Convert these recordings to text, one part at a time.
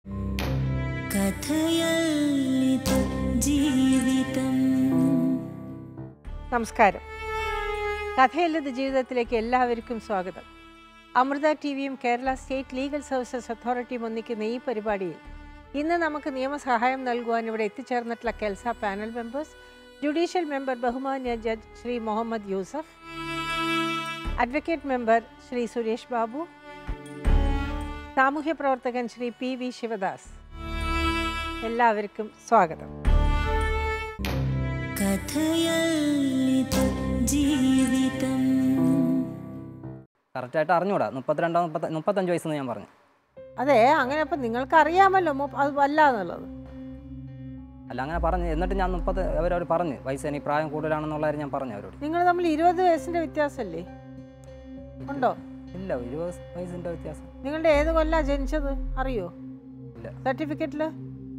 കഥയല്ലിത് ജീവിതം നമസ്കാരം കഥയല്ലത് ജീവിതത്തിലേക്ക് എല്ലാവർക്കും സ്വാഗതം അമൃത ടി വിയും കേരള സ്റ്റേറ്റ് ലീഗൽ സർവീസസ് അതോറിറ്റിയും ഒന്നിക്കുന്ന ഈ പരിപാടിയിൽ ഇന്ന് നമുക്ക് നിയമസഹായം നൽകുവാൻ ഇവിടെ എത്തിച്ചേർന്നിട്ടുള്ള KELSA panel members judicial member ബഹുമാന്യ judge Shri Muhammad Yusuf advocate member Shri Suresh Babu സാമൂഹ്യ പ്രവർത്തകൻ ശ്രീ പി വി ശിവദാസ് എല്ലാവർക്കും സ്വാഗതം കഥയല്ലിത് ജീവിതം കറക്റ്റായിട്ട് അറിഞ്ഞൂടാ മുപ്പത്തിരണ്ടോ മുപ്പത്ത മുപ്പത്തഞ്ച് വയസ്സെന്ന് ഞാൻ പറഞ്ഞു അതെ അങ്ങനെ അപ്പം നിങ്ങൾക്ക് അറിയാമല്ലോ മു- അത് അല്ല എന്നുള്ളത് അല്ല അങ്ങനെ പറഞ്ഞു എന്നിട്ട് ഞാൻ മുപ്പത് അവരവർ പറഞ്ഞു വയസ്സ് എനിക്ക് പ്രായം കൂടുതലാണെന്നുള്ള കാര്യം ഞാൻ പറഞ്ഞു അവരോട് നിങ്ങൾ തമ്മിൽ ഇരുപത് വയസ്സിന്റെ വ്യത്യാസമല്ലേ ഉണ്ടോ ഇല്ല ഇരുപത് വയസ്സിൻ്റെ വ്യത്യാസം നിങ്ങളുടെ ഏത് കൊല്ലാ ജനിച്ചത് അറിയോ ഇല്ല സർട്ടിഫിക്കറ്റില്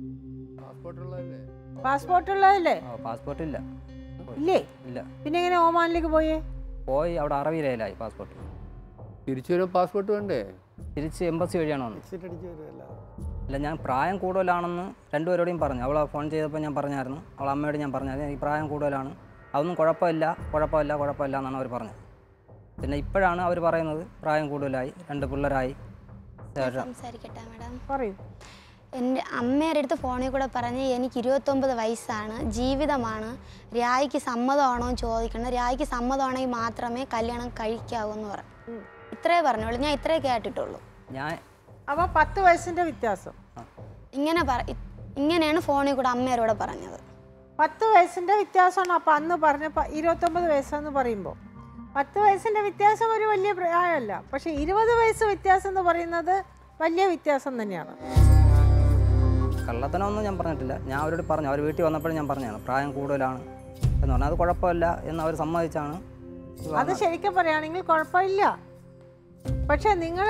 പാസ്പോർട്ട് ഉള്ളതല്ലേ ആ പാസ്പോർട്ട് ഇല്ല ഇല്ലേ ഇല്ല പിന്നെ എങ്ങനെ ഒമാനിലേക്ക് പോയേ പോയി അവിടെ അറബിയിലായി പാസ്പോർട്ട് തിരിച്ചു വരും പാസ്പോർട്ട് വേണ്ടേ തിരിച്ച് എംബസി വഴിയാണ് വന്നത് അല്ല ഞാൻ പ്രായം കൂടുതലാണെന്ന് രണ്ടുപേരോടെയും പറഞ്ഞു അവളെ ഫോൺ ചെയ്തപ്പോൾ ഞാൻ പറഞ്ഞായിരുന്നു അവളെ അമ്മയോട് ഞാൻ പറഞ്ഞായിരുന്നു ഈ പ്രായം കൂടുതലാണ് അതൊന്നും കുഴപ്പമില്ല കുഴപ്പമില്ല കുഴപ്പമില്ല എന്നാണ് അവർ പറഞ്ഞത് പിന്നെ ഇപ്പോഴാണ് അവർ പറയുന്നത് പ്രായം കൂടുതലായി രണ്ട് പിള്ളേരായി ശേഷം സംസാരിക്കട്ടെ മാഡം പറയൂ എൻ്റെ അമ്മയുടെ അടുത്ത് ഫോണിൽ കൂടെ പറഞ്ഞ് എനിക്ക് ഇരുപത്തൊമ്പത് വയസ്സാണ് ജീവിതമാണ് രായ്ക്ക് സമ്മതമാണോ എന്ന് ചോദിക്കണം രായ്ക്ക് സമ്മതമാണെങ്കിൽ മാത്രമേ കല്യാണം കഴിക്കാവൂ എന്ന് പറഞ്ഞു ഇത്രേ പറഞ്ഞോളൂ ഞാൻ ഇത്രേ കേട്ടിട്ടുള്ളൂ ഞാൻ അപ്പൊ പത്ത് വയസ്സിന്റെ വ്യത്യാസം ഇങ്ങനെ പറ ഇ- ഇങ്ങനെയാണ് ഫോണിൽ കൂടെ അമ്മയോട് പറഞ്ഞത് പത്ത് വയസ്സിന്റെ വ്യത്യാസമാണ് അപ്പൊ അന്ന് പറഞ്ഞ പ- ഇരുപത്തൊമ്പത് വയസ്സെന്ന് പറയുമ്പോൾ പത്ത് വയസ്സിന്റെ വ്യത്യാസം ഒരു വലിയ പ്രായമല്ല പക്ഷെ ഇരുപത് വയസ്സ് വ്യത്യാസം എന്ന് പറയുന്നത് വലിയ വ്യത്യാസം തന്നെയാണ് കള്ളത്തനമൊന്നും ഞാൻ പറഞ്ഞിട്ടില്ല ഞാൻ അവരോട് പറഞ്ഞു അവർ വീട്ടിൽ വന്നപ്പോഴും ഞാൻ പറഞ്ഞതാണ് പ്രായം കൂടുതലാണ് എന്ന് പറഞ്ഞാൽ അത് കുഴപ്പമില്ല എന്ന് അവർ സമ്മതിച്ചാണ് അത് ശരിക്കും പറയുകയാണെങ്കിൽ കുഴപ്പമില്ല പക്ഷെ നിങ്ങൾ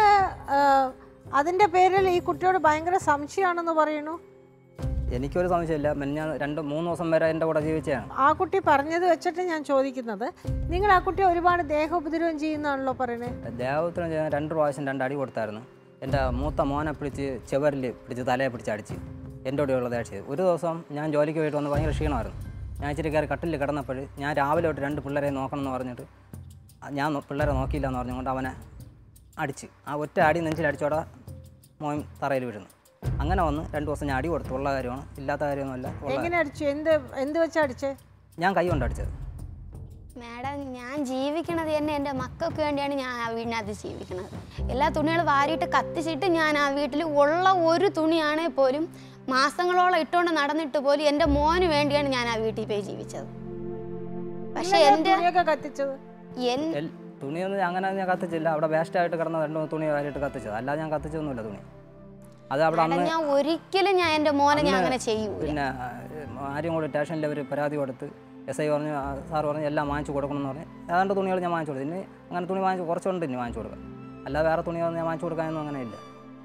അതിൻ്റെ പേരിൽ ഈ കുട്ടിയോട് ഭയങ്കര സംശയമാണെന്ന് പറയുന്നു എനിക്കൊരു സംശയമില്ല ഞാൻ രണ്ട് മൂന്ന് ദിവസം വരെ എൻ്റെ കൂടെ ജീവിച്ചതാണ് ആ കുട്ടി പറഞ്ഞത് വെച്ചിട്ട് ഞാൻ ചോദിക്കുന്നത് നിങ്ങൾ ആ കുട്ടിയെ ഒരുപാട് ദേഹോപദ്രവം ചെയ്യുന്നതാണല്ലോ പറയുന്നത് ദേവത്തിന് ഞാൻ രണ്ട് പ്രാവശ്യം രണ്ട് അടി കൊടുത്തായിരുന്നു എൻ്റെ മൂത്ത മോനെ പിടിച്ച് ചെവരിൽ പിടിച്ച് തലയെ പിടിച്ച് അടിച്ച് എൻ്റെ കൂടെയുള്ള ദേഷ്യം ഒരു ദിവസം ഞാൻ ജോലിക്ക് പോയിട്ട് വന്ന് ഭയങ്കര ക്ഷീണമായിരുന്നു ഞാൻ ഇച്ചിരി കയറി കട്ടിലിൽ കിടന്നപ്പോൾ ഞാൻ രാവിലെ തൊട്ട് രണ്ട് പിള്ളേരെ നോക്കണം എന്ന് പറഞ്ഞിട്ട് ഞാൻ നോ- പിള്ളേരെ നോക്കിയില്ല എന്ന് പറഞ്ഞുകൊണ്ട് അവനെ അടിച്ച് ആ ഒറ്റ അടി നെഞ്ചിൽ അടിച്ചോടെ മോൻ തറയിൽ വീഴുന്നു അങ്ങനെ വന്ന് രണ്ട് ദിവസം ഞാൻ അടി കൊടുത്തു ഉള്ള കാര്യമാണ് ഇല്ലാത്ത കാര്യമൊന്നുമല്ല ഉള്ള എങ്ങനെ അടിച്ചു എന്ത് എന്ത് വെച്ചാ അടിച്ചേ ഞാൻ കൈ കൊണ്ട് അടിച്ചത് മാഡം ഞാൻ ജീവിക്കണത് തന്നെ എൻ്റെ മക്കൾക്ക് വേണ്ടിയാണ് ഞാൻ ആ വീടിനകത്ത് ജീവിക്കണത് എല്ലാ തുണികളും വാരിയിട്ട് കത്തിച്ചിട്ട് ഞാൻ ആ വീട്ടിൽ ഉള്ള ഒരു തുണിയാണെങ്കിൽ പോലും മാസങ്ങളോളം ഇട്ടുകൊണ്ട് നടന്നിട്ട് പോലും എൻ്റെ മോന് വേണ്ടിയാണ് ഞാൻ ആ വീട്ടിൽ പോയി ജീവിച്ചത് പക്ഷെ നിങ്ങളെന്താ എൻ്റെ തുണിയൊക്കെ കത്തിച്ചത് എൻ എൽ- തുണിയൊന്നും അങ്ങനെ ഞാൻ കത്തിച്ചില്ല അവിടെ വേസ്റ്റായിട്ട് കിടന്ന രണ്ട് മൂന്ന് തുണി വാരിയിട്ട് കത്തിച്ചത് അല്ലാതെ ഞാൻ കത്തിച്ചൊന്നുമില്ല തുണി അത് അവിടെ മാഡം അന്ന് ഞാൻ ഒരിക്കലും ഞാൻ എൻ്റെ മോനെ ഞാൻ അന്ന് അങ്ങനെ ചെയ്യൂല പിന്നെ ആരും കൂടി സ്റ്റേഷനിൽ അവർ പരാതി കൊടുത്ത് എസ് ഐ പറഞ്ഞു ആ, സാർ പറഞ്ഞു എല്ലാം വാങ്ങിച്ചു കൊടുക്കണം എന്ന് പറഞ്ഞ് ഏതാണ്ട് തുണികൾ ഞാൻ വാങ്ങിച്ചു കൊടുത്തു ഇനി അങ്ങനെ തുണി വാങ്ങിച്ച് കുറച്ചുണ്ട് ഇനി വാങ്ങിച്ചു കൊടുക്കാം അല്ലാതെ വേറെ തുണികളൊന്നും ഞാൻ വാങ്ങിച്ചു കൊടുക്കാനൊന്നും അങ്ങനെ ഇല്ല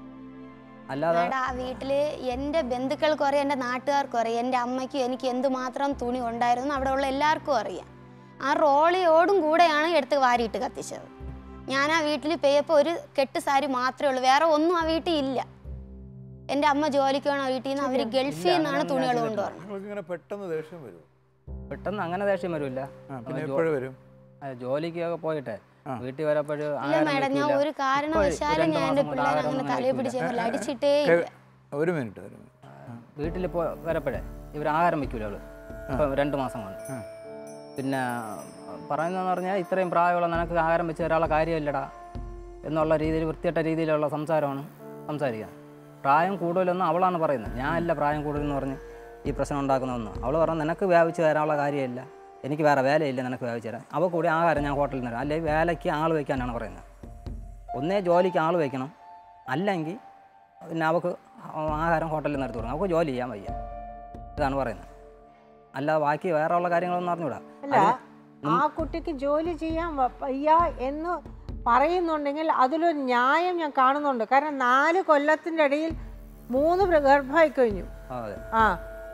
അല്ലാതെ മാഡം ആ വീട്ടില് എൻ്റെ ബന്ധുക്കൾക്കും അറിയാം എൻ്റെ നാട്ടുകാർക്കും അറിയാം എൻ്റെ അമ്മയ്ക്കും എനിക്ക് എന്തുമാത്രം തുണി ഉണ്ടായിരുന്നു അവിടെ ഉള്ള എല്ലാവർക്കും അറിയാം ആ റോളിയോടും കൂടെയാണ് എടുത്ത് വാരിയിട്ട് കത്തിച്ചത് ഞാൻ ആ വീട്ടിൽ പോയപ്പോൾ ഒരു കെട്ട് സാരി മാത്രമേ ഉള്ളൂ വേറെ ഒന്നും ആ വീട്ടിൽ ഇല്ല എൻ്റെ അമ്മ ജോലിക്ക് വേണം വീട്ടിൽ നിന്ന് അവർ ഗൾഫിൽ നിന്നാണ് അങ്ങനെയൊന്നും തുണികൾ ഞാൻ കൊണ്ടുവരുന്നത് നിങ്ങൾക്ക് ഇങ്ങനെ പെട്ടെന്ന് ദേഷ്യം വരും പെട്ടെന്ന് അങ്ങനെ ദേഷ്യം വരില്ല ആ പിന്നെ എപ്പോഴും വരും ജോലിക്കൊക്കെ പോയിട്ടെ ആ. വീട്ടിൽ വരപ്പോഴും ഇല്ല മാഡം ഞാൻ ഒരു കാരണവശാലും ഞാൻ എൻ്റെ പിള്ളേരെ അങ്ങനെ തലയെ പിടിച്ച് അടിച്ചിട്ടേ ഇല്ല ഒരു മിനിറ്റ് ഒരു മിനിറ്റ് വീട്ടിൽ പോ വരപ്പോഴേ ഇവർ ആഹാരം വയ്ക്കൂല അവള് ഇപ്പം രണ്ട് മാസം കൊണ്ട് ആ. പിന്നെ പറയുന്നതെന്ന് പറഞ്ഞാൽ ഇത്രയും പ്രായമുള്ള നിനക്ക് ആഹാരം വെച്ച് ഒരാളെ കാര്യമില്ലടാ എന്നുള്ള രീതിയിൽ വൃത്തിയട്ട രീതിയിലുള്ള സംസാരമാണ് സംസാരിക്കുന്നത് പ്രായം കൂടുതലെന്ന് അവളാണ് പറയുന്നത് ഞാൻ അല്ല പ്രായം കൂടുതലെന്ന് പറഞ്ഞ് ഈ പ്രശ്നം ഉണ്ടാക്കുന്നതെന്ന് അവൾ പറഞ്ഞു നിനക്ക് വ്യാപിച്ച് തരാനുള്ള കാര്യമില്ല എനിക്ക് വേറെ വേലയില്ല നിനക്ക് വ്യാപിച്ച് തരാൻ അവ കൂടി ആഹാരം ഞാൻ ഹോട്ടലിൽ നിന്ന് തരാം അല്ലെങ്കിൽ വേലയ്ക്ക് ആൾ വയ്ക്കാനാണ് പറയുന്നത് ഒന്നേ ജോലിക്ക് ആൾ വയ്ക്കണം അല്ലെങ്കിൽ പിന്നെ അവൾക്ക് ആഹാരം ഹോട്ടലിൽ നിന്ന് എടുത്ത് കൊടുക്കണം അവൾക്ക് ജോലി ചെയ്യാൻ വയ്യ ഇതാണ് പറയുന്നത് അല്ലാതെ ബാക്കി വേറെ ഉള്ള കാര്യങ്ങളൊന്നും അറിഞ്ഞൂടാ അല്ല ആ കുട്ടിക്ക് ജോലി ചെയ്യാൻ വ- വയ്യ എന്ന് പറയുന്നുണ്ടെങ്കിൽ അതിലൊരു ന്യായം ഞാൻ കാണുന്നുണ്ട് കാരണം നാല് കൊല്ലത്തിൻ്റെ ഇടയിൽ മൂന്ന് പ്ര- ഗർഭമായി കഴിഞ്ഞു ആ, അതെ ആ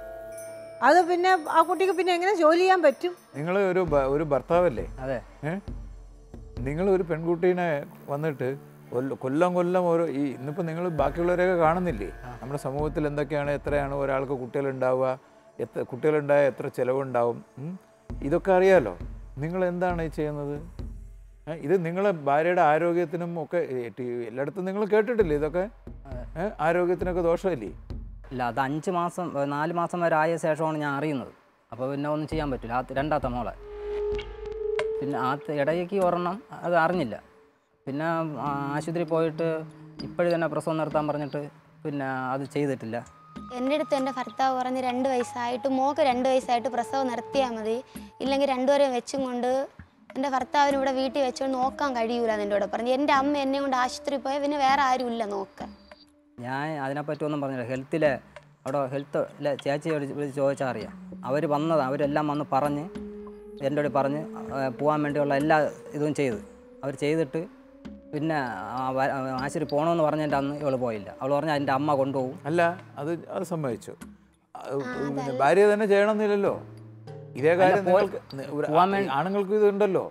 അത് പിന്നെ ആ കുട്ടിക്ക് പിന്നെ എങ്ങനെ ജോലി ചെയ്യാൻ പറ്റും നിങ്ങൾ ഒരു ഭ- ഒരു ഭർത്താവല്ലേ അതെ ഏ നിങ്ങൾ ഒരു പെൺകുട്ടീനെ വന്നിട്ട് കൊല്ല- കൊല്ലം കൊല്ലം ഓരോ ഈ ഇന്നിപ്പോൾ നിങ്ങൾ ബാക്കിയുള്ളവരെയൊക്കെ കാണുന്നില്ലേ നമ്മുടെ സമൂഹത്തിൽ എന്തൊക്കെയാണ് എത്രയാണ് ഒരാൾക്ക് കുട്ടികളുണ്ടാവുക എത്ര കുട്ടികളുണ്ടായ എത്ര ചിലവുണ്ടാവും ഉം? ഇതൊക്കെ അറിയാലോ നിങ്ങൾ എന്താണ് ഈ ചെയ്യുന്നത് ഏ, ഇത് നിങ്ങളെ ഭാര്യയുടെ ആരോഗ്യത്തിനും ഒക്കെ ഏ, ടി- എല്ലായിടത്തും നിങ്ങൾ കേട്ടിട്ടില്ലേ ഇതൊക്കെ ഏ, ആരോഗ്യത്തിനൊക്കെ ദോഷമില്ലേ ഇല്ല അത് അഞ്ച് മാസം ഏ, നാല് മാസം വരെ ആയ ശേഷമാണ് ഞാൻ അറിയുന്നത് അപ്പോൾ പിന്നെ ഒന്നും ചെയ്യാൻ പറ്റില്ല ആ രണ്ടാമത്തെ മോളെ പിന്നെ ആ ഇടയ്ക്ക് ഒരെണ്ണം അത് അറിഞ്ഞില്ല പിന്നെ ആ, ആശുപത്രി പോയിട്ട് ഇപ്പോഴും തന്നെ പ്രസവം നിർത്താൻ പറഞ്ഞിട്ട് പിന്നെ അത് ചെയ്തിട്ടില്ല എൻ്റെ അടുത്ത് എൻ്റെ ഭർത്താവ് പറഞ്ഞ് രണ്ട് വയസ്സായിട്ട് മോക്ക് രണ്ട് വയസ്സായിട്ട് പ്രസവം നിർത്തിയാൽ മതി ഇല്ലെങ്കിൽ രണ്ടുപേരെയും വെച്ചും കൊണ്ട് എൻ്റെ ഭർത്താവിന് ഇവിടെ വീട്ടിൽ വെച്ചുകൊണ്ട് നോക്കാൻ കഴിയൂല എൻ്റെ കൂടെ പറഞ്ഞു എൻ്റെ അമ്മ എന്നെ കൊണ്ട് ആശുപത്രി പോയാൽ പിന്നെ വേറെ ആരുമില്ല നോക്കാൻ ഞാൻ അതിനെപ്പറ്റി ഒന്നും പറഞ്ഞില്ല ഹെൽത്തിലെ അവിടെ ഹെൽത്തിലെ ചേച്ചിയോട് വിളിച്ച് ചോദിച്ചാൽ അറിയാം അവർ വന്നത് അവരെല്ലാം വന്ന് പറഞ്ഞ് എൻ്റെ കൂടെ പറഞ്ഞ് ആ, പോകാൻ വേണ്ടിയുള്ള എല്ലാ ഇതും ചെയ്ത് അവർ ചെയ്തിട്ട് പിന്നെ ആ വ- ആശുപത്രി പോകണമെന്ന് പറഞ്ഞതിൻ്റെ അന്ന് ഇവൾ പോയില്ല അവൾ പറഞ്ഞാൽ എൻ്റെ അമ്മ കൊണ്ടുപോകും അല്ല അത് അത് സമ്മതിച്ചു അത് പിന്നെ ഭാര്യ തന്നെ ചെയ്യണമെന്നില്ലല്ലോ ഇതേ കാര്യം നിങ്ങൾക്ക് നി- ഒരു- ആണുങ്ങൾക്ക് ഇതുണ്ടല്ലോ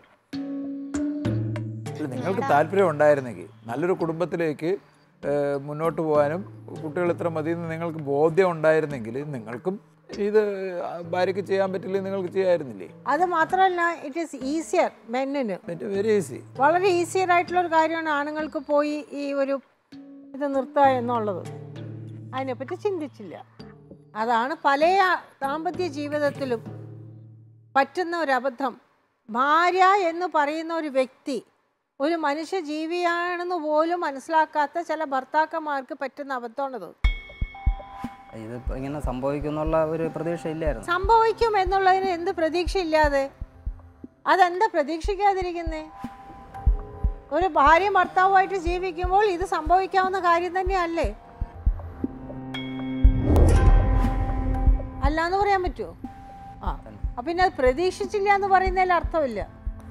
അല്ല, നിങ്ങൾക്ക് താല്പര്യം ഉണ്ടായിരുന്നെങ്കിൽ നല്ലൊരു കുടുംബത്തിലേക്ക് ഏഹ്, മുന്നോട്ട് പോകാനും കുട്ടികൾ ഇത്ര മതി എന്ന് നിങ്ങൾക്ക് ബോധ്യം ഉണ്ടായിരുന്നെങ്കിൽ നിങ്ങൾക്കും ഇത് ഭാര്യയ്ക്ക് ചെയ്യാൻ പറ്റില്ലെങ്കിൽ നിങ്ങൾക്ക് ചെയ്യാമായിരുന്നില്ലേ അത് മാത്രമല്ല ഇറ്റ് ഈസ് ഈസിയർ മെന്നിന് വെരി ഈസി വളരെ ഈസിയർ ആയിട്ടുള്ള ഒരു കാര്യമാണ് ആണുങ്ങൾക്ക് പോയി ഈ ഒരു ഇത് നിർത്തുക എന്നുള്ളത് അതിനെപ്പറ്റി ചിന്തിച്ചില്ല അതാണ് പല ദാമ്പത്യ ജീവിതത്തിലും പറ്റുന്ന ഒരു അബദ്ധം ഭാര്യ എന്ന് പറയുന്ന ഒരു വ്യക്തി ഒരു മനുഷ്യ ജീവിയാണെന്ന് പോലും മനസ്സിലാക്കാത്ത ചില ഭർത്താക്കന്മാർക്ക് പറ്റുന്ന അബദ്ധമാണിത് ഇത് ഇങ്ങനെ സംഭവിക്കുന്നുള്ള ഒരു പ്രതീക്ഷ ഇല്ലായിരുന്നു സംഭവിക്കും എന്നുള്ളതിന് എന്ത് പ്രതീക്ഷയില്ലാതെ അതെന്താ പ്രതീക്ഷിക്കാതിരിക്കുന്നേ ഒരു ഭാര്യ ഭർത്താവുമായിട്ട് ജീവിക്കുമ്പോൾ ഇത് സംഭവിക്കാവുന്ന കാര്യം തന്നെയല്ലേ അല്ലാന്ന് പറയാൻ പറ്റുമോ ആ അപ്പൊ പിന്നെ അത് പ്രതീക്ഷിച്ചില്ല എന്ന് പറയുന്നതിൽ അർത്ഥമില്ല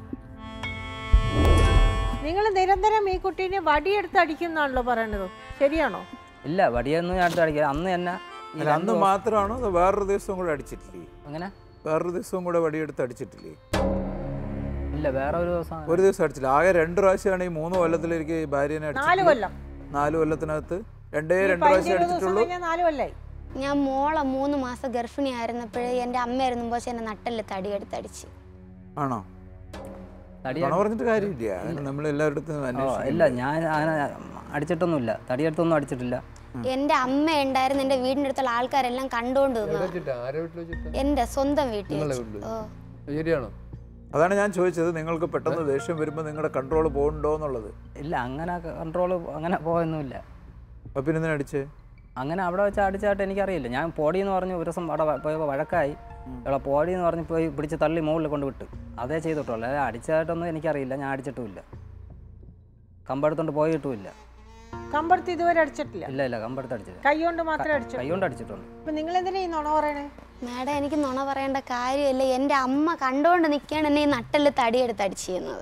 നിങ്ങൾ നിരന്തരം ഈ കുട്ടീനെ വടിയെടുത്ത് അടിക്കുന്നാണല്ലോ പറയണത് ശരിയാണോ ഇല്ല വടിയൊന്നും ഞാൻ അടുത്ത് അടിക്കുക അന്ന് തന്നെ ഈ അല്ല, അന്ന് മാത്രമാണോ അതോ വേറൊരു ദിവസവും കൂടെ അടിച്ചിട്ടില്ലേ അങ്ങനെ വേറൊരു ദിവസവും കൂടെ വടിയെടുത്ത് അടിച്ചിട്ടില്ലേ ഇല്ല വേറെ ഒരു ദിവസം ഒരു ദിവസം അടിച്ചില്ല ആകെ രണ്ട് പ്രാവശ്യമാണ് ഈ മൂന്ന് കൊല്ലത്തിലേക്ക് ഈ ഭാര്യനെ നാല് അടിച്ചിട്ടുള്ളത്. കൊല്ലം നാല് കൊല്ലത്തിനകത്ത് രണ്ടേ ഈ രണ്ട് പ്രാവശ്യം പതിനഞ്ച് ദിവസം അടിച്ചിട്ടുള്ളൂ കഴിഞ്ഞാൽ നാല് കൊല്ലായി ഞാൻ മോളെ മൂന്ന് മാസം ഗർഭിണി ആയിരുന്നപ്പോഴേ എൻ്റെ അമ്മയായിരുന്നു പക്ഷേ എന്നെ നട്ടല് തടിയെടുത്ത് അടിച്ച് ആണോ തടി നുണ പറഞ്ഞിട്ട് കാര്യമില്ല അതിന് നമ്മൾ എല്ലാവരുടെ ഓ ഇല്ല ഞാൻ അങ്ങനെ അടിച്ചിട്ടൊന്നുമില്ല തടിയെടുത്തൊന്നും അടിച്ചിട്ടില്ല എൻ്റെ അമ്മ ഉണ്ടായിരുന്നു എൻ്റെ വീടിൻ്റെ അടുത്തുള്ള ആൾക്കാരെല്ലാം കണ്ടുകൊണ്ട് നിന്നത് വെച്ചിട്ടാ ആരെ വീട്ടിൽ വെച്ചിട്ടാ എൻ്റെ സ്വന്തം വീട്ടിൽ നിങ്ങളെ വെച്ച്. വീട്ടില്? ഓ ശരിയാണോ അതാണ് ഞാൻ ചോദിച്ചത് നിങ്ങൾക്ക് പെട്ടെന്ന് ദേഷ്യം വരുമ്പോൾ നിങ്ങളുടെ കൺട്രോൾ പോകുന്നുണ്ടോ എന്നുള്ളത് ഇല്ല അങ്ങനെ കൺട്രോൾ അങ്ങനെ പോയൊന്നുമില്ല അപ്പം പിന്നെ എന്തിനാ അടിച്ചേ അങ്ങനെ അവിടെ വെച്ച് അടിച്ചായിട്ട് എനിക്കറിയില്ല ഞാൻ പോടി എന്ന് പറഞ്ഞ് ഒരു ദിവസം അവിടെ വ- പോയപ്പോൾ വഴക്കായി ഇവിടെ പോടി എന്ന് പറഞ്ഞ് പോയി പിടിച്ച് തള്ളി മുകളിൽ കൊണ്ട് വിട്ട് അതേ ചെയ്തിട്ടുള്ളൂ അല്ലാതെ അടിച്ചതായിട്ടൊന്നും എനിക്കറിയില്ല ഞാൻ അടിച്ചിട്ടുമില്ല കമ്പെടുത്തോണ്ട് പോയിട്ടുമില്ല കമ്പടുത്ത് ഇതുവരെ അടിച്ചിട്ടില്ല ഇല്ല ഇല്ല കമ്പെടുത്ത് അടിച്ചില്ല കൈ കൊണ്ട് മാത്രമേ അടിച്ചു കൈ കൊണ്ട് അടിച്ചിട്ടുണ്ട് അപ്പൊ നിങ്ങൾ എന്തിനാ ഈ നുണ പറയണേ മാഡം എനിക്ക് നുണ പറയേണ്ട കാര്യമില്ല എൻ്റെ അമ്മ കണ്ടുകൊണ്ട് നിൽക്കുകയാണ് എന്നെ ഈ നട്ടല് തടിയെടുത്ത് അടിച്ച് ചെയ്യുന്നത്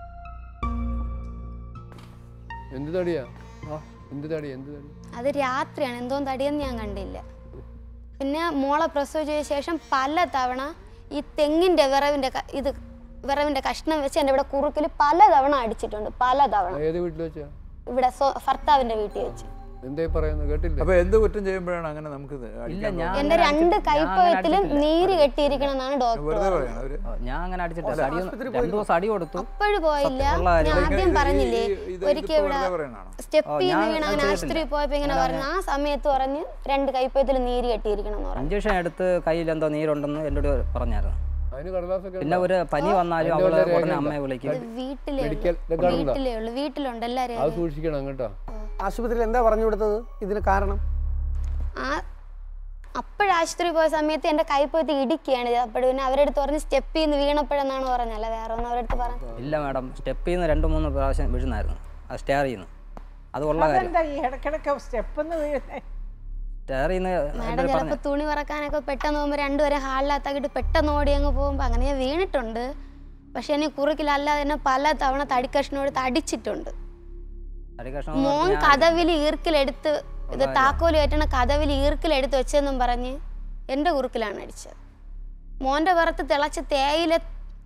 എന്ത് തടിയാ ഓ. എന്ത് തടി എന്ത് തടി അത് രാത്രിയാണ് എന്തോ തടിയെന്ന് ഞാൻ കണ്ടില്ല പിന്നെ മോളെ പ്രസവിച്ച ശേഷം പല തവണ ഈ തെങ്ങിൻ്റെ വിറവിൻ്റെ ക- ഇത് വിറവിൻ്റെ കഷ്ണം വെച്ച് എൻ്റെ ഇവിടെ കുറുക്കിൽ പല തവണ അടിച്ചിട്ടുണ്ട് പല തവണ ഏത് വീട്ടിൽ വെച്ചാ ഇവിടെ സ്വ- ഭർത്താവിൻ്റെ വീട്ടിൽ വെച്ച് എന്തേ പറയുന്നത് കേട്ടില്ല അപ്പൊ എന്ത് കുറ്റം ചെയ്യുമ്പോഴാണ് അങ്ങനെ നമുക്ക് ഇത് ഇല്ല അടിക്കാൻ ഞാൻ എൻ്റെ അങ്ങനെ രണ്ട് അടിച്ചിട്ടില്ല. ഞാൻ അങ്ങനെ കൈപ്പഴത്തിലും അടിച്ചിട്ടില്ല. നീര് കെട്ടിയിരിക്കണം എന്നാണ് ഡോക്ടർ വെറുതെ പറഞ്ഞത് പറയണം അവര് ഓ, ഞാൻ അങ്ങനെ അടിച്ചിട്ടില്ല അടി രണ്ടു ദിവസം അടി കൊടുത്തു അപ്പോഴും പോയില്ല സത്യമുള്ള കാര്യം. ഞാൻ ഇങ്ങനെ ആദ്യം ഇത് പറഞ്ഞില്ലേ ഈ- ഇത് ഒരിക്കൽ ഇതിപ്പോ ഇവിടെ വെറുതെ പറയണതാണോ? സ്റ്റെപ്പിൽ ഓ, ഞാൻ നിന്ന് വീണ് അങ്ങനെ അത് ആശുപത്രി ചെയ്തിട്ടില്ല. പോയപ്പോ ഇങ്ങനെ പറഞ്ഞു ആ സമയത്ത് പറഞ്ഞ് രണ്ട് കൈപ്പഴത്തിൽ നീര് കെട്ടിയിരിക്കണം എന്ന് പറഞ്ഞു ഇഞ്ചക്ഷൻ എടുത്ത് കയ്യിൽ എന്തോ നീരുണ്ടെന്ന് എന്നോട് പറഞ്ഞായിരുന്നു അതിന് കടലാസൊക്കെ പിന്നെ ഒരു പനി വന്നാലും അതിന്റെ അവള് വല്ല ഉടനെ രേഖയുണ്ടോ? അമ്മയെ വിളിക്കും ഇത് വീട്ടിലേ മെഡിക്കൽ ഉള്ളൂ record ഉണ്ടോ? വീട്ടിലേ ഉള്ളൂ വീട്ടിലുണ്ട് എല്ലാവരും അത് സൂക്ഷിക്കണം കേട്ടോ ആശുപത്രിയിൽ എന്താ പറഞ്ഞു കൊടുത്തത് ഇതിന് കാരണം ആ അപ്പോഴ ആശുപത്രി പോയ സമയത്ത് എൻ്റെ കൈപ്പഴത്ത് ഇടിക്കുകയാണ് ചെയ്തത് അപ്പോഴും പിന്നെ അവരെടുത്ത് പറഞ്ഞ് സ്റ്റെപ്പിൽ നിന്ന് വീണപ്പോഴെന്നാണ് പറഞ്ഞല്ല വേറെ ഒന്നും അവരെടുത്ത് പറഞ്ഞു ഇല്ല മാഡം സ്റ്റെപ്പിൽ നിന്ന് രണ്ട് മൂന്ന് പ്രാവശ്യം വീഴുന്നായിരുന്നു ആ സ്റ്റെയറിൽ നിന്ന് അത് ഉള്ള കാര്യം അതെന്താ ഈ ഇടക്കിടക്ക് സ്റ്റെപ്പ് വീഴുന്നേ സ്റ്റെയറിൽ നിന്ന് മാഡം എന്നോട് പറഞ്ഞു ചിലപ്പോൾ തുണി പറക്കാനൊക്കെ പെട്ടെന്ന് പോകുമ്പോൾ രണ്ടുപേരെ ഹാളിനകത്താക്കിയിട്ട് പെട്ടെന്ന് ഓടി അങ്ങ് പോകുമ്പോൾ അങ്ങനെ ഞാൻ വീണിട്ടുണ്ട് പക്ഷെ എന്നെ കുറുക്കിലല്ലാതെ തന്നെ പല തവണ തടിക്കഷ്ണോട് തടിച്ചിട്ടുണ്ട് തടി കഷ്ണം മോൻ കഥവിൽ ഈർക്കിലെടുത്ത് ഇത് താക്കോല് കയറ്റണ കഥവിൽ ഈർക്കിലെടുത്ത് വെച്ചെന്നും പറഞ്ഞ് എൻ്റെ കുറുക്കിലാണ് അടിച്ചത് മോൻ്റെ പുറത്ത് തിളച്ച് തേയില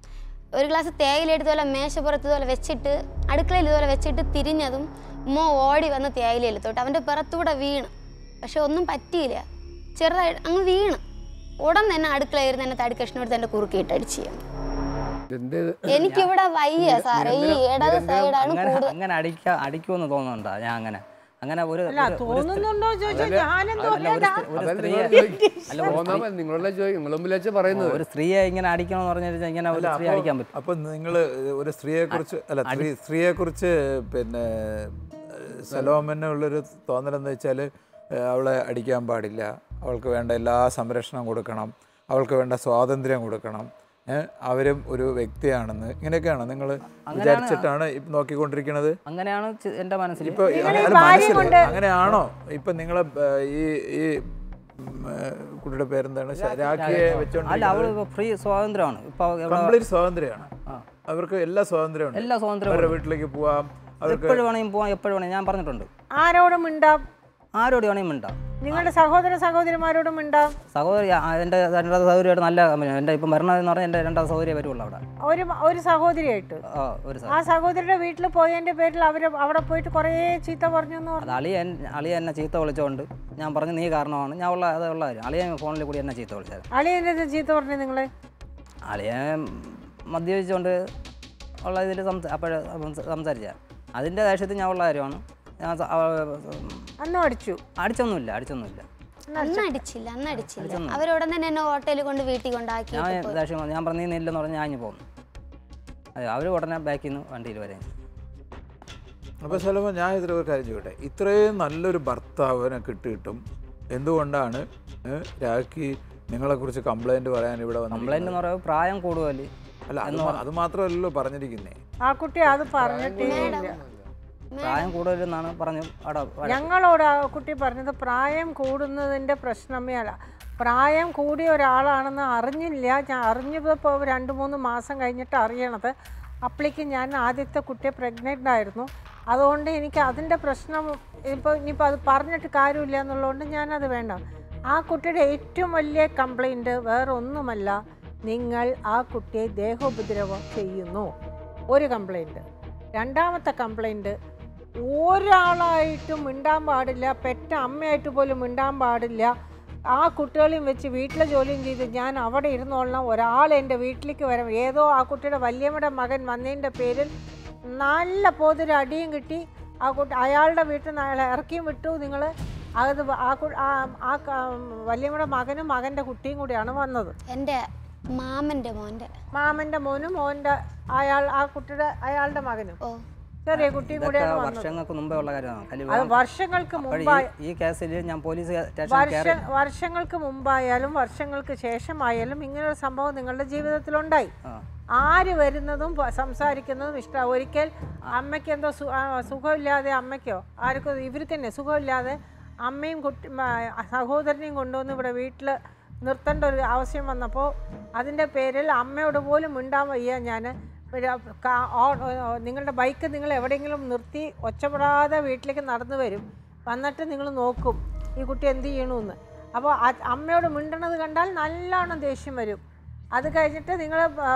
ഒരു ഗ്ലാസ് തേയില ഇതുപോലെ മേശപ്പുറത്ത് ഇതുപോലെ വെച്ചിട്ട് അടുക്കളയിൽ ഇതുപോലെ വെച്ചിട്ട് തിരിഞ്ഞതും ഉമ്മ ഓടി വന്ന് തേയില എടുത്തോട്ട് അവൻ്റെ പുറത്തൂടെ വീണ് പക്ഷെ ഒന്നും പറ്റിയില്ല ചെറുതായിട്ട് അങ്ങ് വീണ് ഉടൻ തന്നെ അടുക്കളയിരുന്ന് എന്നെ തടിക്കഷ്ണം എടുത്ത് എൻ്റെ കുറുക്കിയിട്ട് അടിച്ചു എന്തേ എനിക്കിവിടെ വയ്യ സാറേ ഈ ഇടത് സൈഡാണ് അങ്ങനെ കൂടുതൽ അങ്ങനെ അടിക്കാ അടിക്കുമെന്ന് തോന്നുന്നുണ്ടോ ഞാൻ അങ്ങനെ അങ്ങനെ ഒരു അല്ല ഒരു- ഒരു സ്ത്രീ- തോന്നുന്നുണ്ടോ ചോദിച്ചാൽ ഞാനെന്തോ അല്ല, ഒരു സ്ത്രീ- ഒരു അതല്ല സ്ത്രീയെ അല്ല പോന്നാ നിങ്ങളല്ലേ ചോദിക്കും നിങ്ങൾ മുമ്പിൽ വെച്ച് പറയുന്നത് ഒരു സ്ത്രീയെ ഇങ്ങനെ അടിക്കണമെന്ന് പറഞ്ഞു കഴിഞ്ഞാൽ ഇങ്ങനെ ഒരു സ്ത്രീ അടിക്കാൻ പറ്റും അപ്പൊ നിങ്ങൾ ഒരു സ്ത്രീയെ കുറിച്ച് അല്ല സ്ത്രീ സ്ത്രീയെ കുറിച്ച് പിന്നെ സലോമന് ഉള്ളൊരു തോന്നലെന്ന് വെച്ചാൽ അവളെ അടിക്കാൻ പാടില്ല അവൾക്ക് വേണ്ട എല്ലാ സംരക്ഷണം കൊടുക്കണം അവൾക്ക് വേണ്ട സ്വാതന്ത്ര്യം കൊടുക്കണം ഏഹ് അവരും ഒരു വ്യക്തിയാണെന്ന് ഇങ്ങനെയൊക്കെയാണ് നിങ്ങൾ വിചാരിച്ചിട്ടാണ് ഇപ്പൊ നോക്കിക്കൊണ്ടിരിക്കുന്നത് അങ്ങനെയാണ് ചി- എൻ്റെ മനസ്സിൽ ഇപ്പൊ നിങ്ങളെ അല്ല, ഭാര്യ മനസ്സിലായി. അങ്ങനെയാണോ ഇപ്പൊ നിങ്ങളെ ഏഹ്, ഈ ഈ ഉം, ഏഹ്, കുട്ടിയുടെ പേരെന്താണ് ശ- രാഖിയെ അല്ല വെച്ചോണ്ട് അവൾ ഫ്രീ സ്വാതന്ത്ര്യമാണ് ഇപ്പൊ ഇവിടെ കംപ്ലീറ്റ് സ്വാതന്ത്ര്യമാണ് അവർക്ക് എല്ലാ സ്വാതന്ത്ര്യമുണ്ട് എല്ലാ സ്വാതന്ത്ര്യവും അവരുടെ വീട്ടിലേക്ക് പോവാം അവർക്ക് എപ്പോഴും വേണമെങ്കിൽ പോവാം എപ്പോഴും വേണമെങ്കിൽ ഞാൻ പറഞ്ഞിട്ടുണ്ട് ആരോടും മിണ്ടാം ആരോട് വേണമെങ്കിൽ മിണ്ടാം നിങ്ങളുടെ സഹോദര സഹോദരിമാരോടും മിണ്ടാം സഹോദരി ആ, എൻ്റെ രണ്ടാമത്തെ സഹോദരിയായിട്ട് നല്ല കമ്പനിയാണ് എൻ്റെ ഇപ്പം വരണതെന്ന് പറഞ്ഞാൽ എൻ്റെ രണ്ടാമത്തെ സഹോദരിയെ വരുള്ളൂ അവിടെ ഒരു ഒരു സഹോദരിയായിട്ട് ആ ഒരു ആ സഹോദരി സഹോദരിയുടെ വീട്ടിൽ പോയതിന്റെ പേരിൽ അവര് അവിടെ പോയിട്ട് കുറേ ചീത്ത പറഞ്ഞു എന്ന് പറഞ്ഞു അത് അളിയ അളിയ എന്നെ ചീത്ത വിളിച്ചുകൊണ്ട് ഞാൻ പറഞ്ഞു നീ കാരണമാണ് ഞാൻ ഉള്ള അത് ഉള്ള കാര്യം അളിയ ഫോണിൽ കൂടി എന്നെ ചീത്ത വിളിച്ചത് അളിയൻ്റെ ചീത്ത പറഞ്ഞു നിങ്ങള് അളിയ മദ്യപിച്ചുകൊണ്ട് ഉള്ള ഇതിൽ സംസാ അപ്പോൾ സംസാരിച്ച അതിൻ്റെ ദേഷ്യത്തിൽ ഞാൻ ഉള്ള കാര്യമാണ് ഞാൻ സ- അവ- അന്നും അടിച്ചു അടിച്ചൊന്നുമില്ല അടിച്ചൊന്നുമില്ല അന്ന് അടിച്ചില്ല അന്ന് അടിച്ചില്ല അവരുടൻ തന്നെ എന്നെ ഹോട്ടലിൽ കൊണ്ട് വീട്ടിൽ കൊണ്ടാക്കി ഞാൻ ദേഷ്യം വന്നു. ഞാൻ പറഞ്ഞു നീ നില്ലെന്ന് പറഞ്ഞ് ഞാൻ ഇനി പോകുന്നു അതെ അവർ ഉടനെ ബാക്കിൽ നിന്ന് വണ്ടിയിൽ വരാൻ അപ്പോൾ ചിലപ്പോൾ ഞാൻ ഇതിൽ ഒരു കാര്യം ചോദിക്കട്ടെ ഇത്രയും നല്ലൊരു ഭർത്താവിനെ കിട്ടിയിട്ടും എന്തുകൊണ്ടാണ് ഏഹ്, രാഖി നിങ്ങളെക്കുറിച്ച് കംപ്ലൈൻറ്റ് പറയാൻ ഇവിടെ കംപ്ലൈൻറ്റ് വന്നിരിക്കുന്നത് എന്ന് പറയുമ്പോൾ പ്രായം കൂടുതൽ അല്ല അത് മാ- അത് മാത്രമല്ലല്ലോ പറഞ്ഞിരിക്കുന്നേ ആ കുട്ടി അത് പറഞ്ഞിട്ടേ ഇല്ല പ്രായം കൂടുതൽ എന്നാണ് പറഞ്ഞു അവിടെ വഴക്ക്. ഞങ്ങളോട് ആ കുട്ടി പറഞ്ഞത് പ്രായം കൂടുന്നതിൻ്റെ പ്രശ്നമേ അല്ല പ്രായം കൂടിയ ഒരാളാണെന്ന് അറിഞ്ഞില്ല ഞാൻ അറിഞ്ഞപ്പോൾ രണ്ട് മൂന്ന് മാസം കഴിഞ്ഞിട്ട് അറിയണത് അപ്പോഴേക്കും ഞാൻ ആദ്യത്തെ കുട്ടിയെ പ്രഗ്നൻ്റ് ആയിരുന്നു അതുകൊണ്ട് എനിക്ക് അതിൻ്റെ പ്രശ്നം ഇപ്പോൾ ഇനിയിപ്പോൾ അത് പറഞ്ഞിട്ട് കാര്യമില്ല എന്നുള്ളതുകൊണ്ട് ഞാനത് വേണ്ട ആ കുട്ടിയുടെ ഏറ്റവും വലിയ കംപ്ലൈൻറ്റ് വേറെ ഒന്നുമല്ല നിങ്ങൾ ആ കുട്ടിയെ ദേഹോപദ്രവം ചെയ്യുന്നു ഒരു കംപ്ലൈൻറ്റ് രണ്ടാമത്തെ കംപ്ലൈൻറ്റ് ഒരാളായിട്ടും മിണ്ടാൻ പാടില്ല പെറ്റ അമ്മയായിട്ട് പോലും മിണ്ടാൻ പാടില്ല ആ കുട്ടികളെയും വെച്ച് വീട്ടിലെ ജോലിയും ചെയ്ത് ഞാൻ അവിടെ ഇരുന്നോളണം ഒരാൾ എൻ്റെ വീട്ടിലേക്ക് വരാം ഏതോ ആ കുട്ടിയുടെ വല്യമ്മയുടെ മകൻ വന്നതിൻ്റെ പേരിൽ നല്ല പോതൊരു അടിയും കിട്ടി ആ കുട്ടി അയാളുടെ വീട്ടിൽ നിന്ന് അയാളെ ഇറക്കിയും വിട്ടു നിങ്ങൾ അത് ആ കു- ആ ആ ക- വല്യമ്മയുടെ മകനും മകൻ്റെ കുട്ടിയും കൂടിയാണ് വന്നത് എൻ്റെ മാമൻ്റെ മോൻ്റെ മാമൻ്റെ മോനും മോൻ്റെ അയാൾ ആ കുട്ടിയുടെ അയാളുടെ മകനും ഓ ചെറിയ കുട്ടിയും ഇതൊക്കെ കൂടിയാണ് വന്നത് വർഷങ്ങൾക്ക് മുമ്പേ ഉള്ള കാര്യമാണ് അത് കല്യാണം വർഷങ്ങൾക്ക് അപ്പോൾ മുമ്പായി ഈ ഈ കേസിൽ ഞാൻ പോലീസ് സ്റ്റേഷനിൽ വർഷ കയറി വർഷങ്ങൾക്ക് മുമ്പായാലും വർഷങ്ങൾക്ക് ശേഷമായാലും ഇങ്ങനൊരു സംഭവം നിങ്ങളുടെ ജീവിതത്തിലുണ്ടായി ആ. ആര് വരുന്നതും പ- സംസാരിക്കുന്നതും ഇഷ്ടമാണ് ഒരിക്കൽ അമ്മയ്ക്ക് എന്തോ സു- ആ, സുഖമില്ലാതെ അമ്മയ്ക്കോ ആർക്കും ഇവർക്ക് തന്നെ സുഖമില്ലാതെ അമ്മയും കുട്ടി മ- സഹോദരനെയും കൊണ്ടുവന്ന് ഇവിടെ വീട്ടിൽ നിർത്തേണ്ട ഒരു ആവശ്യം വന്നപ്പോൾ അതിൻ്റെ പേരിൽ അമ്മയോട് പോലും മിണ്ടാൻ വയ്യ ഞാൻ നിങ്ങളുടെ ബൈക്ക് നിങ്ങൾ എവിടെയെങ്കിലും നിർത്തി ഒച്ചപ്പെടാതെ വീട്ടിലേക്ക് നടന്നു വരും വന്നിട്ട് നിങ്ങൾ നോക്കും ഈ കുട്ടി എന്ത് ചെയ്യണമെന്ന് അപ്പോൾ അമ്മയോട് മിണ്ടണത് കണ്ടാൽ നല്ലോണം ദേഷ്യം വരും അത് കഴിഞ്ഞിട്ട് നിങ്ങൾ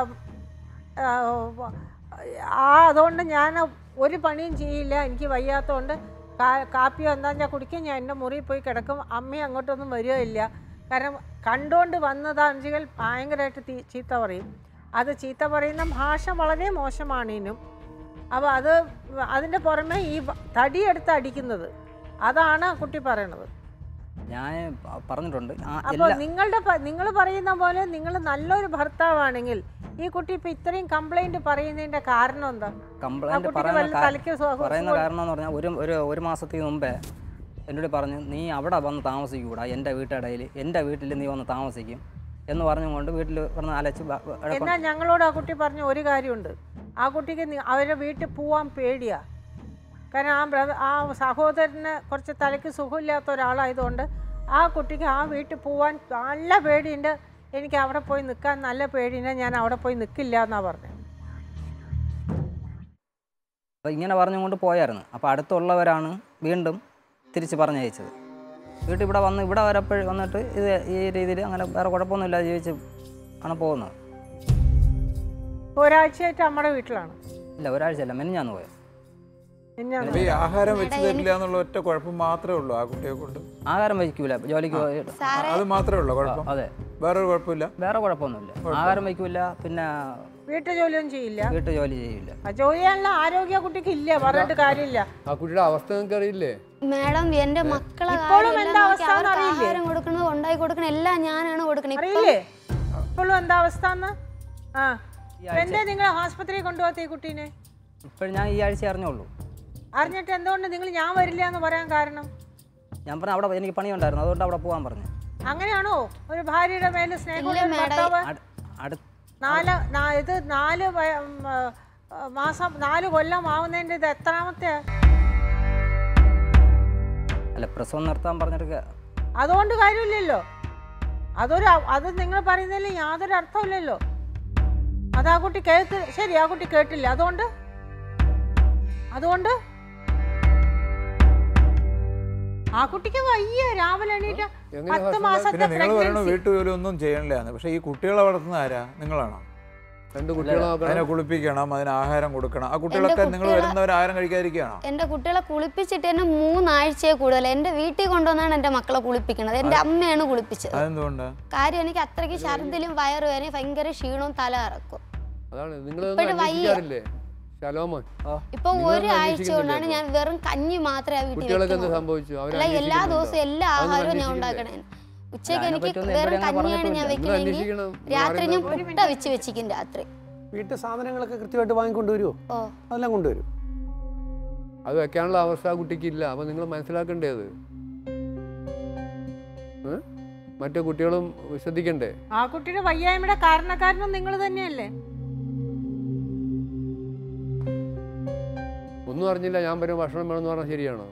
ആ അതുകൊണ്ട് ഞാൻ ഒരു പണിയും ചെയ്യില്ല എനിക്ക് വയ്യാത്തതുകൊണ്ട് കാ കാപ്പിയോ എന്താ കുടിക്കും ഞാൻ എൻ്റെ മുറിയിൽ പോയി കിടക്കും അമ്മയും അങ്ങോട്ടൊന്നും വരികയില്ല കാരണം കണ്ടുകൊണ്ട് വന്നതാണെങ്കിൽ ഭയങ്കരമായിട്ട് തീ ചീത്ത പറയും അത് ചീത്ത പറയുന്ന ഭാഷ വളരെ മോശമാണ് ഇനും അപ്പോൾ അത് അതിൻ്റെ പുറമെ ഈ വ- തടിയെടുത്ത് അടിക്കുന്നത് അതാണ് ആ കുട്ടി പറയണത് ഞാൻ പ- പറഞ്ഞിട്ടുണ്ട് ആ അപ്പോൾ എല്ലാ നിങ്ങളുടെ നിങ്ങൾ പറയുന്ന പോലെ നിങ്ങൾ നല്ലൊരു ഭർത്താവാണെങ്കിൽ ഈ കുട്ടി ഇപ്പൊ ഇത്രയും കംപ്ലൈന്റ് പറയുന്നതിന്റെ കാരണം എന്താ ആ കംപ്ലൈൻറ്റ് കുട്ടിക്ക് പറയുന്ന വല്ല കാ- തലയ്ക്ക് സുഖ- പറയുന്ന സുഖം- കാരണം എന്ന് പറഞ്ഞാൽ ഒരു ഒരു ഒരു മാസത്തിന് മുമ്പേ എന്നോട് പറഞ്ഞു നീ അവിടെ വന്ന് താമസിക്കൂടാ എൻ്റെ വീട്ടിടയിൽ എൻ്റെ വീട്ടിൽ നീ വന്ന് താമസിക്കും എന്ന് പറഞ്ഞുകൊണ്ട് വീട്ടിൽ വന്ന് അലച്ച് ബ- ബ- ഇടയ്ക്ക് എന്നാൽ ഞങ്ങളോട് ആ കുട്ടി പറഞ്ഞ ഒരു കാര്യമുണ്ട് ആ കുട്ടിക്ക് നി- അവരുടെ വീട്ടിൽ പോവാൻ പേടിയാ കാരണം ആ ബ്രദർ ആ സഹോദരന് കുറച്ച് തലയ്ക്ക് സുഖമില്ലാത്ത ഒരാളായതുകൊണ്ട് ആ കുട്ടിക്ക് ആ വീട്ടിൽ പോവാൻ നല്ല പേടിയുണ്ട് എനിക്ക് അവിടെ പോയി നിൽക്കാൻ നല്ല പേടിയുണ്ട് ഞാൻ അവിടെ പോയി നിൽക്കില്ല എന്നാണ് പറഞ്ഞത് അപ്പോൾ ഇങ്ങനെ പറഞ്ഞുകൊണ്ട് പോയായിരുന്നു അപ്പോൾ അടുത്തുള്ളവരാണ് വീണ്ടും തിരിച്ച് പറഞ്ഞയച്ചത് വീട്ടിൽ ഇവിടെ വന്ന് ഇവിടെ വരപ്പോഴ് വന്നിട്ട് ഇത് ഈ രീതിയിൽ അങ്ങനെ വേറെ കുഴപ്പമൊന്നുമില്ലാതെ ജീവിച്ച് ആണ് പോകുന്നത് ഒരാഴ്ചയായിട്ട് അമ്മയുടെ വീട്ടിലാണ് ഇല്ല ഒരാഴ്ചയല്ല മെനിഞ്ഞാന്ന് പോയത് എന്നാണ് അപ്പൊ ഈ ആഹാരം വെച്ച് തരില്ല എന്നുള്ള ഒറ്റ കുഴപ്പം മാത്രമേ ഉള്ളൂ ആ കുട്ടിയെ കൊണ്ട് ആഹാരം വയ്ക്കൂല ജോലിക്ക് പോയിട്ട് അത് മാത്രമേ ഉള്ളൂ കുഴപ്പം അതെ വേറൊരു കുഴപ്പമില്ല വേറെ കുഴപ്പമൊന്നുമില്ല ആഹാരം വയ്ക്കൂല പിന്നെ വീട്ടു ജോലിയൊന്നും ചെയ്യില്ല വീട്ടു ജോലി ചെയ്യില്ല ആ ജോലി ചെയ്യാനുള്ള ആരോഗ്യ ആ കുട്ടിക്ക് ഇല്ല പറഞ്ഞിട്ട് കാര്യമില്ല ആ കുട്ടിയുടെ അവസ്ഥ നിങ്ങൾക്ക് അറിയില്ലേ മാഡം എന്റെ മക്കളെ ഇപ്പോഴും കാര്യം എന്താ എല്ലാം അവസ്ഥ നോക്കി അവർക്ക് എന്നറിയില്ലേ? ആഹാരം കൊടുക്കുന്നത് ഉണ്ടായി കൊടുക്കണം എല്ലാം ഞാനാണ് കൊടുക്കണത് ഇപ്പം അറിയില്ലേ ഇപ്പോഴും എന്താ അവസ്ഥ എന്ന് ആ എന്തേ നിങ്ങൾ ആസ്പത്രിയിൽ കൊണ്ടുപോകാത്ത ഈ കുട്ടീനെ ഇപ്പോഴും ഞാൻ ഈ ആഴ്ച അറിഞ്ഞുള്ളൂ അറിഞ്ഞിട്ട് എന്തുകൊണ്ട് നിങ്ങൾ ഞാൻ വരില്ല എന്ന് പറയാൻ കാരണം ഞാൻ പറഞ്ഞ അവിടെ എനിക്ക് പണിയുണ്ടായിരുന്നു അതുകൊണ്ട് അവിടെ പോകാൻ പറഞ്ഞു അങ്ങനെയാണോ ഒരു ഭാര്യയുടെ മേലെ സ്നേഹമുള്ള ഒരു ഭർത്താവ് അടുത്ത് നാല് നാ- ഇത് നാല് വയ- ഉം, ആ, ആ, മാസം നാല് കൊല്ലം ആവുന്നതിൻ്റെ ഇത് എത്രാമത്തെ അല്ല പ്രസവം നിർത്താൻ പറഞ്ഞിട്ട് അതുകൊണ്ട് കാര്യമില്ലല്ലോ അതൊരു അ- അത് നിങ്ങൾ പറയുന്നതിൽ യാതൊരു അർത്ഥമില്ലല്ലോ അത് ആ കുട്ടി കേട്ട് ശരി ആ കുട്ടി കേട്ടില്ല അതുകൊണ്ട് അതുകൊണ്ട് ആ കുട്ടിക്ക് വയ്യ രാവിലെ എണീറ്റ് എങ്ങനെ പത്ത് ഭക്ഷണം മാസത്തെ പിന്നെ നിങ്ങൾ പറയണ pregnancy. വീട്ടുജോലി ഒന്നും ചെയ്യണില്ലാന്ന് പക്ഷെ ഈ കുട്ടികളെ വളർത്തുന്ന ആരാ നിങ്ങളാണോ രണ്ട് കുട്ടികളെ നോക്കണം അതിനെ കുളിപ്പിക്കണം അതിന് ആഹാരം കൊടുക്കണം ആ കുട്ടികളൊക്കെ നിങ്ങൾ കുട്ടികളെ- വരുന്നവർ ആഹാരം കഴിക്കാതിരിക്കുകയാണോ എന്റെ കുട്ടികളെ കുളിപ്പിച്ചിട്ട് തന്നെ മൂന്നാഴ്ചയെ കൂടുതൽ എന്റെ വീട്ടിൽ കൊണ്ടുവന്നാണ് എന്റെ മക്കളെ കുളിപ്പിക്കുന്നത് എന്റെ അമ്മയാണ് കുളിപ്പിച്ചത് അതെന്തുകൊണ്ട് കാര്യം എനിക്ക് അത്രയ്ക്ക് ഛർദിലും വയറുവേനയും ഭയങ്കര ക്ഷീണവും തല ഇറക്കും അതാണ് നിങ്ങൾ ഇപ്പോഴും വയ്യ. അന്വേഷിക്കാറില്ലേ ശലോമോൻ ഇപ്പൊ നിങ്ങളൊന്നും ഒരാഴ്ച അന്വേഷിക്കുന്നില്ലേ കൊണ്ടാണ് ഞാൻ വെറും കഞ്ഞി മാത്രമേ ആ വീട്ടിൽ കുട്ടികളൊക്കെ എന്ത് വെക്കുന്നുള്ളൂ. സംഭവിച്ചു അവരെ അല്ല എല്ലാ അന്വേഷിക്കുന്നുണ്ടോ? ദിവസവും എല്ലാ അതൊന്നും ആഹാരവും ഞാൻ അന്വേഷിക്കില്ലേ? ഉണ്ടാക്കണേ ഉച്ചയ്ക്ക് എനിക്ക് അതിനെപ്പറ്റിയൊന്നും വെറും എന്നോട് അങ്ങനെ കഞ്ഞിയാണ് ഞാൻ പറഞ്ഞിട്ടില്ല. നിങ്ങൾ വെക്കണമെങ്കിൽ അന്വേഷിക്കണം രാത്രി ഞാൻ ആരെങ്കിലും- മുട്ട വെച്ച് വെച്ചിരിക്കും രാത്രി വീട്ടു സാധനങ്ങളൊക്കെ കൃത്യമായിട്ട് വാങ്ങിക്കൊണ്ടുവരുമോ ഓ അതെല്ലാം കൊണ്ടുവരും അത് വെക്കാനുള്ള അവസ്ഥ ആ കുട്ടിക്ക് ഇല്ല അപ്പൊ നിങ്ങൾ മനസ്സിലാക്കണ്ടേ അത് ഏ? മറ്റു കുട്ടികളും ശ്രദ്ധിക്കണ്ടേ ആ കുട്ടിയുടെ വയ്യായ്മയുടെ കാരണക്കാരനും നിങ്ങൾ തന്നെയല്ലേ ഒന്നും അറിഞ്ഞില്ല ഞാൻ വരും ഭക്ഷണം വേണമെന്ന് പറഞ്ഞാൽ ശരിയാണോ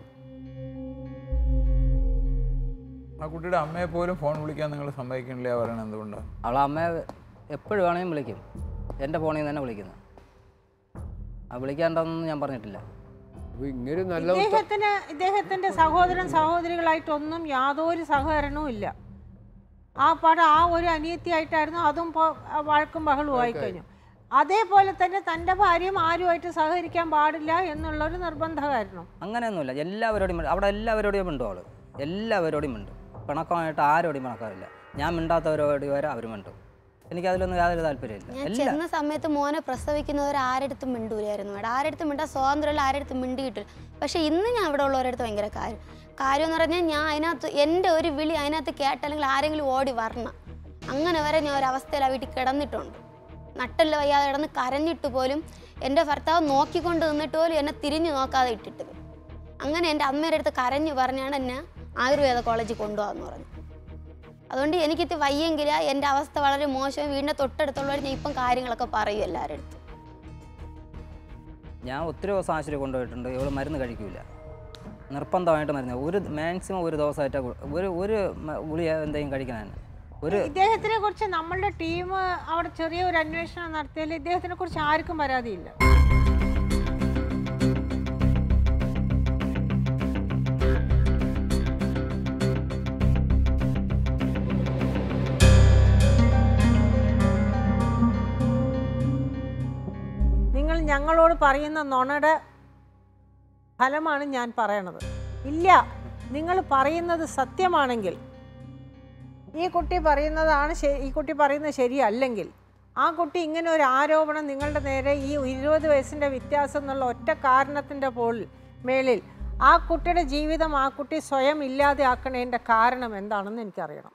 ആ കുട്ടിയുടെ അമ്മയെ പോലും ഫോൺ വിളിക്കാൻ നിങ്ങൾ സമ്മതിക്കണില്ല പറയണത് എന്തുകൊണ്ടാണ് അവളെ അമ്മയെ എപ്പോഴും വേണമെങ്കിലും വിളിക്കും എൻ്റെ ഫോണിൽ നിന്ന് തന്നെ വിളിക്കുന്നത് ആ വിളിക്കാണ്ടെന്നൊന്നും ഞാൻ പറഞ്ഞിട്ടില്ല അപ്പൊ ഇങ്ങനെ നല്ല ഉത്ത- ഇദ്ദേഹത്തിന് ഇദ്ദേഹത്തിന്റെ സഹോദരൻ സഹോദരികളായിട്ടൊന്നും യാതൊരു സഹകരണവും ഇല്ല ആ പടം ആ ഒരു അനിയത്തിയായിട്ടായിരുന്നു അതും ഇപ്പോൾ വഴക്കും ബഹളവും ആയിക്കഴിഞ്ഞു അതേപോലെ തന്നെ തൻ്റെ ഭാര്യയും ആരുമായിട്ട് സഹകരിക്കാൻ പാടില്ല എന്നുള്ളൊരു നിർബന്ധമായിരുന്നു അങ്ങനെയൊന്നുമില്ല എല്ലാവരോടും മിണ്ടും. അവിടെ എല്ലാവരോടും മിണ്ടും അവള് എല്ലാവരോടും മിണ്ടും പിണക്കമായിട്ട് ആരോടും പിണക്കമില്ല ഞാൻ മിണ്ടാത്തവരോട് വരെ അവർ മിണ്ടും എനിക്ക് അതിലൊന്നും യാതൊരു താല്പര്യമില്ല ഞാൻ എല്ലാ ചെന്ന സമയത്ത് മോനെ പ്രസവിക്കുന്നവർ ആരെടുത്തും മിണ്ടൂലായിരുന്നു മേഡം ആരെടുത്തും മിണ്ടാ സ്വാതന്ത്ര്യമില്ല ആരെടുത്തും മിണ്ടിയിട്ടില്ല പക്ഷെ ഇന്ന് ഞാൻ ഇവിടെ ഉള്ളവരടുത്ത് ഭയങ്കര കാര്യം കാര്യം എന്ന് പറഞ്ഞാൽ ഞാൻ അതിനകത്ത് എൻ്റെ ഒരു വിളി അതിനകത്ത് കേട്ടല്ലെങ്കിൽ ആരെങ്കിലും ഓടി വരണം അങ്ങനെ വരെ ഞാൻ ഒരവസ്ഥയിൽ ആ വീട്ടിൽ കിടന്നിട്ടുണ്ട് നട്ടല്ല വയ്യാതെ കിടന്ന് കരഞ്ഞിട്ട് പോലും എൻ്റെ ഭർത്താവ് നോക്കിക്കൊണ്ട് നിന്നിട്ട് പോലും എന്നെ തിരിഞ്ഞു നോക്കാതെ ഇട്ടിട്ട് പോയി. അങ്ങനെ എൻ്റെ അമ്മയുടെ അടുത്ത് കരഞ്ഞു പറഞ്ഞാണ് എന്നെ ആയുർവേദ കോളേജിൽ കൊണ്ടുപോകാന്ന് പറഞ്ഞു അതുകൊണ്ട് എനിക്കിത് വയ്യെങ്കിൽ എൻ്റെ അവസ്ഥ വളരെ മോശം വീടിൻ്റെ തൊട്ടടുത്തുള്ളവർ ഞാൻ ഇപ്പം കാര്യങ്ങളൊക്കെ പറയും എല്ലാവരുടെ അടുത്ത് ഞാൻ ഒത്തിരി ദിവസം ആശുപത്രി കൊണ്ടുപോയിട്ടുണ്ട് ഇവള് മരുന്ന് കഴിക്കില്ല നിർബന്ധമായിട്ട് മരുന്ന് ഒരു മാക്സിമം ഒരു ദിവസമായിട്ട് ഒരു ഒരു മ- ഗുളിക എന്തെങ്കിലും കഴിക്കണതാണ് ഒരു ഇദ്ദേഹത്തിനെ കുറിച്ച് നമ്മളുടെ ടീം അവിടെ ചെറിയ ഒരു അന്വേഷണം നടത്തിയാൽ ഇദ്ദേഹത്തിനെ കുറിച്ച് ആർക്കും പരാതിയില്ല നിങ്ങൾ ഞങ്ങളോട് പറയുന്ന നുണയുടെ ഫലമാണ് ഞാൻ പറയണത് ഇല്ല നിങ്ങൾ പറയുന്നത് സത്യമാണെങ്കിൽ ഈ കുട്ടി പറയുന്നതാണ് ശരി ഈ കുട്ടി പറയുന്നത് ശരിയല്ലെങ്കിൽ ആ കുട്ടി ഇങ്ങനെ ഒരു ആരോപണം നിങ്ങളുടെ നേരെ ഈ ഇരുപത് വയസ്സിൻ്റെ വ്യത്യാസം എന്നുള്ള ഒറ്റ കാരണത്തിൻ്റെ പോളിൽ മേളിൽ ആ കുട്ടിയുടെ ജീവിതം ആ കുട്ടി സ്വയം ഇല്ലാതെ ആക്കണതിൻ്റെ കാരണം എന്താണെന്ന് എനിക്കറിയണം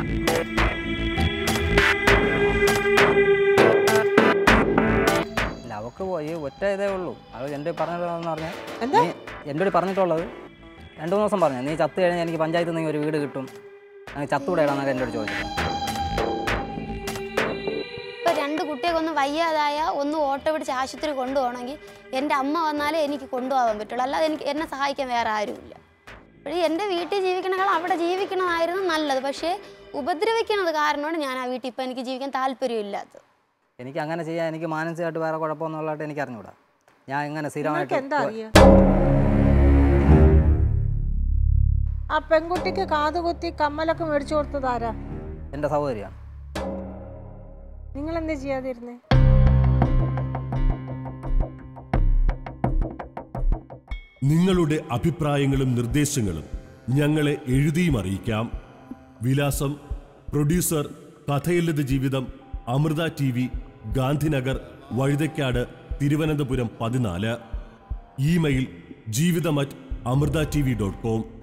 അല്ല അവൾക്ക് പോയി ഒറ്റ ഇതേ ഉള്ളൂ അത് എൻ്റെ പറഞ്ഞിട്ടുള്ളതെന്ന് പറഞ്ഞാൽ എന്താ? നീ എൻ്റെ കൂടി പറഞ്ഞിട്ടുള്ളത് രണ്ട് മൂന്ന് ദിവസം പറഞ്ഞു നീ ചത്ത് കഴിഞ്ഞാൽ എനിക്ക് പഞ്ചായത്തിൽ നിന്ന് ഒരു വീട് കിട്ടും അങ്ങനെ ചത്തൂടെ ഇടാന്നൊക്കെ എൻ്റെ അടുത്ത് ചോദിച്ചിട്ടുണ്ട് ഇപ്പം രണ്ട് കുട്ടിയൊക്കെ ഒന്ന് വയ്യാതായ ഒന്ന് ഓട്ടോ പിടിച്ച് ആശുപത്രി കൊണ്ടുപോകണമെങ്കിൽ എൻ്റെ അമ്മ വന്നാലേ എനിക്ക് കൊണ്ടുപോകാൻ പറ്റുള്ളൂ അല്ലാതെ എനിക്ക് എന്നെ സഹായിക്കാൻ വേറെ ആരുമില്ല അപ്പോൾ എൻ്റെ വീട്ടിൽ ജീവിക്കണേക്കാൾ അവിടെ ജീവിക്കണമായിരുന്നു നല്ലത് പക്ഷേ ഉപദ്രവിക്കണത് കാരണമാണ് ഞാൻ ആ വീട്ടിൽ ഇപ്പം എനിക്ക് ജീവിക്കാൻ താല്പര്യമില്ലാത്തത് എനിക്ക് അങ്ങനെ ചെയ്യാൻ എനിക്ക് മാനസികമായിട്ട് വേറെ കുഴപ്പമൊന്നുള്ളതായിട്ട് എനിക്ക് അറിഞ്ഞൂടാ ഞാൻ ഇങ്ങനെ നിങ്ങൾക്ക് സ്ഥിരമായിട്ട് എന്താ അറിയാം ആ പെൺകുട്ടിക്ക് കാതുകുത്തി കമ്മലൊക്കെ മേടിച്ചു കൊടുത്തത് ആരാ എൻ്റെ സഹോദരിയാണ് നിങ്ങൾ എന്താ ചെയ്യാതിരുന്നേ നിങ്ങളുടെ അഭിപ്രായങ്ങളും നിർദ്ദേശങ്ങളും ഞങ്ങളെ എഴുതിയും അറിയിക്കാം വിലാസം പ്രൊഡ്യൂസർ കഥയില്ലത് ജീവിതം അമൃത ടി വി ഗാന്ധിനഗർ വഴുതയ്ക്കാട് തിരുവനന്തപുരം പതിനാല് ഇമെയിൽ ജീവിതം at Amrita T V dot com